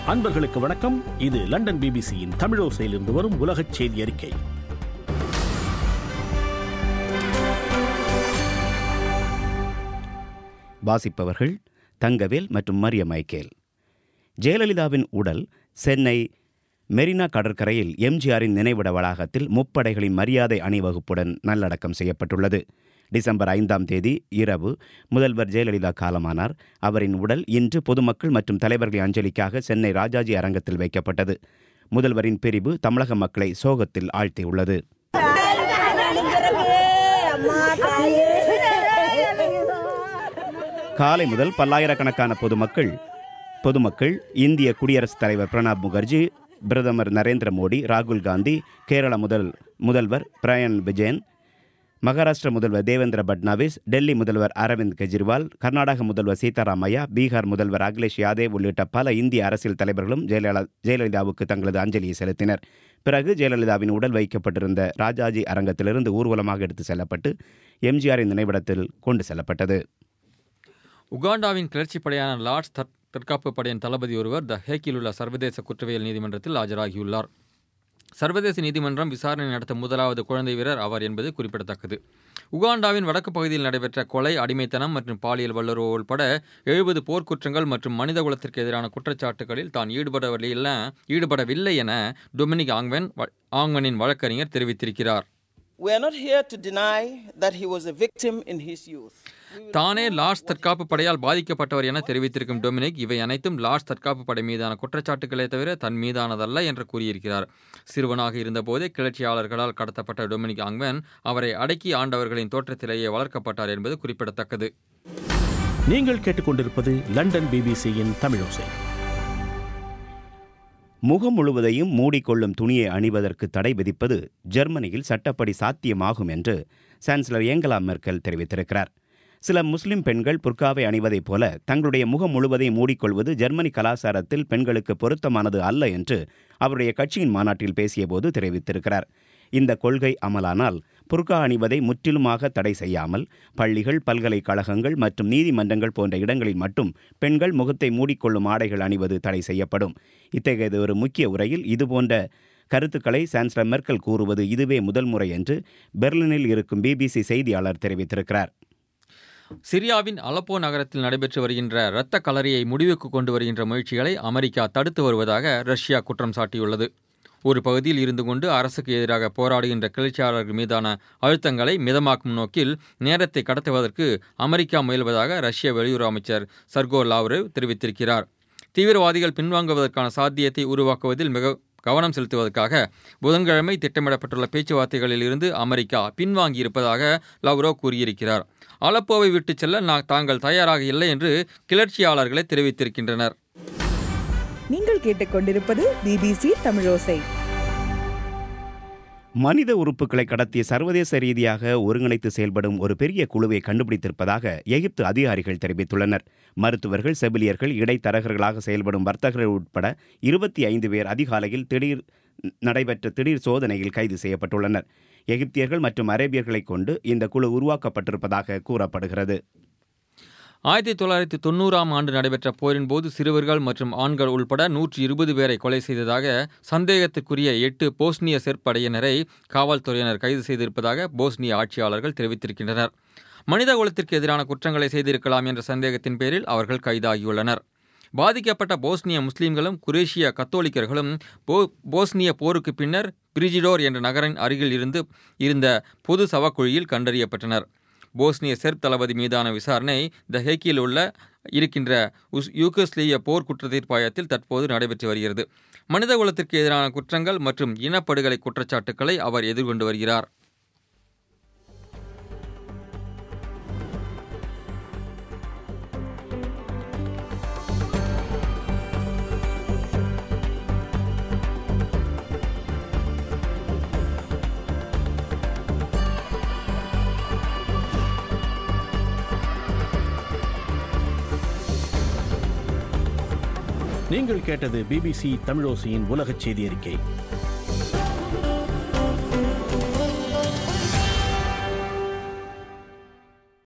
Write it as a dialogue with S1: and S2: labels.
S1: அன்பர்களுக்கு வணக்கம் இது லண்டன் பிபிசியின் தமிழோசையிலிருந்து வரும் உலகச் செய்தி அறிக்கை
S2: வாசிப்பவர்கள் தங்கவேல் மற்றும் மரிய மைக்கேல் ஜெயலலிதாவின் உடல் சென்னை மெரினா கடற்கரையில் எம்ஜிஆரின் நினைவிட வளாகத்தில் முப்படைகளின் மரியாதை அணிவகுப்புடன் நல்லடக்கம் செய்யப்பட்டுள்ளது டிசம்பர் ஐந்தாம் தேதி இரவு முதல்வர் ஜெயலலிதா காலமானார் அவரின் உடல் இன்று பொதுமக்கள் மற்றும் தலைவர்களின் அஞ்சலிக்காக சென்னை ராஜாஜி அரங்கத்தில் வைக்கப்பட்டது முதல்வரின் பிரிவு தமிழக மக்களை சோகத்தில் ஆழ்த்தியுள்ளது காலை முதல் பல்லாயிரக்கணக்கான பொதுமக்கள் பொதுமக்கள் இந்திய குடியரசுத் தலைவர் பிரணாப் முகர்ஜி பிரதமர் நரேந்திர மோடி ராகுல் காந்தி கேரள முதல் முதல்வர் பிரயன் விஜயன் மகாராஷ்டிர முதல்வர் தேவேந்திர பட்னாவிஸ் டெல்லி முதல்வர் அரவிந்த் கெஜ்ரிவால் கர்நாடக முதல்வர் சீதாராமையா பீகார் முதல்வர் அகிலேஷ் யாதவ் உள்ளிட்ட பல இந்திய அரசியல் தலைவர்களும் ஜெயலலிதா ஜெயலலிதாவுக்கு தங்களது அஞ்சலியை செலுத்தினர் பிறகு ஜெயலலிதாவின் உடல் வைக்கப்பட்டிருந்த ராஜாஜி அரங்கத்திலிருந்து ஊர்வலமாக எடுத்து செல்லப்பட்டு எம்ஜிஆரின் நினைவிடத்தில் கொண்டு செல்லப்பட்டது
S3: உகாண்டாவின் கிளர்ச்சிப் படையான லார்ட்ஸ் தற்- தற்காப்பு படையின் தளபதி ஒருவர் த ஹேக்கில் உள்ள சர்வதேச குற்றவியல் நீதிமன்றத்தில் ஆஜராகியுள்ளார் சர்வதேச நீதிமன்றம் விசாரணை நடத்த முதலாவது குழந்தை வீரர் அவர் என்பது குறிப்பிடத்தக்கது உகாண்டாவின் வடக்கு பகுதியில் நடைபெற்ற கொலை அடிமைத்தனம் மற்றும் பாலியல் வல்லுறவு உட்பட எழுபது போர்க்குற்றங்கள் மற்றும் மனிதகுலத்திற்கு எதிரான குற்றச்சாட்டுகளில் தான் ஈடுபடவில்லை ஈடுபடவில்லை என டொமினிக் ஆங்வென் வ- ஆங்வனின் வழக்கறிஞர் தெரிவித்திருக்கிறார்
S4: We are not here to deny that he was a victim in his youth.
S3: தானே லார்ட்ஸ் தற்காப்பு படையால் பாதிக்கப்பட்டவர் என தெரிவித்திருக்கும் டொமினிக் இவை அனைத்தும் லார்ட்ஸ் தற்காப்பு படை மீதான குற்றச்சாட்டுகளே தவிர தன் மீதானதல்ல என்று கூறியிருக்கிறார் சிறுவனாக இருந்தபோதே கிளர்ச்சியாளர்களால் கடத்தப்பட்ட டொமினிக் ஆங்வன் அவரை அடக்கி ஆண்டவர்களின் தோற்றத்திலேயே வளர்க்கப்பட்டார் என்பது குறிப்பிடத்தக்கது
S1: நீங்கள் கேட்டுக்கொண்டிருப்பது லண்டன் பிபிசியின் தமிழோசை
S2: முகம் முழுவதையும் மூடிக்கொள்ளும் துணியை அணிவதற்கு தடை விதிப்பது ஜெர்மனியில் சட்டப்படி சாத்தியமாகும் என்று சான்சலர் ஏங்கலா மெர்க்கல் தெரிவித்திருக்கிறார் சில முஸ்லிம் பெண்கள் புர்காவை அணிவதைப் போல தங்களுடைய முகம் முழுவதையும் மூடிக்கொள்வது ஜெர்மனி கலாச்சாரத்தில் பெண்களுக்கு பொருத்தமானது அல்ல என்று அவருடைய கட்சியின் மாநாட்டில் பேசியபோது தெரிவித்திருக்கிறார் இந்த கொள்கை அமலானால் புர்கா அணிவதை முற்றிலுமாக தடை செய்யாமல் பள்ளிகள் பல்கலைக்கழகங்கள் மற்றும் நீதிமன்றங்கள் போன்ற இடங்களில் மட்டும் பெண்கள் முகத்தை மூடிக்கொள்ளும் ஆடைகள் அணிவது தடை செய்யப்படும் இத்தகையது ஒரு முக்கிய உரையில் இதுபோன்ற கருத்துக்களை சான்சலர் மெர்க்கல் கூறுவது இதுவே முதல் முறை என்று பெர்லினில் இருக்கும் பிபிசி செய்தியாளர் தெரிவித்திருக்கிறார்
S3: சிரியாவின் அலப்போ நகரத்தில் நடைபெற்று வருகின்ற இரத்த கலரியை முடிவுக்கு கொண்டு வருகின்ற முயற்சிகளை அமெரிக்கா தடுத்து வருவதாக ரஷ்யா குற்றம் சாட்டியுள்ளது ஒரு பகுதியில் இருந்து கொண்டு அரசுக்கு எதிராக போராடுகின்ற கிளர்ச்சியாளர்கள் மீதான அழுத்தங்களை மிதமாக்கும் நோக்கில் நேரத்தை கடத்துவதற்கு அமெரிக்கா முயல்வதாக ரஷ்ய வெளியுறவு அமைச்சர் சர்கோ லாவ்ரேவ் தெரிவித்திருக்கிறார் தீவிரவாதிகள் பின்வாங்குவதற்கான சாத்தியத்தை உருவாக்குவதில் மிக கவனம் செலுத்துவதற்காக புதன்கிழமை திட்டமிடப்பட்டுள்ள பேச்சுவார்த்தைகளில் இருந்து அமெரிக்கா பின்வாங்கியிருப்பதாக லவ்ரோவ் கூறியிருக்கிறார் அலப்போவை விட்டுச் செல்ல நான் தாங்கள் தயாராக இல்லை என்று கிளர்ச்சியாளர்களை தெரிவித்திருக்கின்றனர்
S5: நீங்கள் கேட்டுக்கொண்டிருப்பது பிபிசி தமிழோசை
S2: மனித உறுப்புகளை கடத்திய சர்வதேச ரீதியாக ஒருங்கிணைத்து செயல்படும் ஒரு பெரிய குழுவை கண்டுபிடித்திருப்பதாக எகிப்து அதிகாரிகள் தெரிவித்துள்ளனர் மருத்துவர்கள் செவிலியர்கள் இடைத்தரகர்களாக செயல்படும் வர்த்தகர்கள் உட்பட இருபத்தி ஐந்து பேர் அதிகாலையில் திடீர் நடைபெற்ற திடீர் சோதனையில் கைது செய்யப்பட்டுள்ளனர் எகிப்தியர்கள் மற்றும் அரேபியர்களை கொண்டு இந்த குழு உருவாக்கப்பட்டிருப்பதாக கூறப்படுகிறது
S3: ஆயிரத்தி தொள்ளாயிரத்தி தொண்ணூறாம் ஆண்டு நடைபெற்ற போரின் போது சிறுவர்கள் மற்றும் ஆண்கள் உள்பட நூற்றி இருபது பேரை கொலை செய்ததாக சந்தேகத்துக்குரிய எட்டு போஸ்னிய செற்படையினரை காவல்துறையினர் கைது செய்திருப்பதாக போஸ்னிய ஆட்சியாளர்கள் தெரிவித்திருக்கின்றனர் மனித குலத்திற்கு எதிரான குற்றங்களை செய்திருக்கலாம் என்ற சந்தேகத்தின் பேரில் அவர்கள் கைதாகியுள்ளனர் பாதிக்கப்பட்ட போஸ்னிய முஸ்லிம்களும் குரேஷிய கத்தோலிக்கர்களும் போ போஸ்னிய போருக்கு பின்னர் பிரிஜிடோர் என்ற நகரின் அருகில் இருந்து இருந்த பொது சவக்குழியில் கண்டறியப்பட்டனர் போஸ்னிய செர்ப் தளபதி மீதான விசாரணை த ஹேக்கில் உள்ள இருக்கின்ற உஸ் யூகோஸ்லேய போர் குற்ற தீர்ப்பாயத்தில் தற்போது நடைபெற்று வருகிறது மனிதகுலத்திற்கு எதிரான குற்றங்கள் மற்றும் இனப்படுகொலை குற்றச்சாட்டுக்களை அவர் எதிர்கொண்டு வருகிறார்
S1: நீங்கள் கேட்டது பிபிசி தமிழோசையின் உலகச் செய்தி அறிக்கை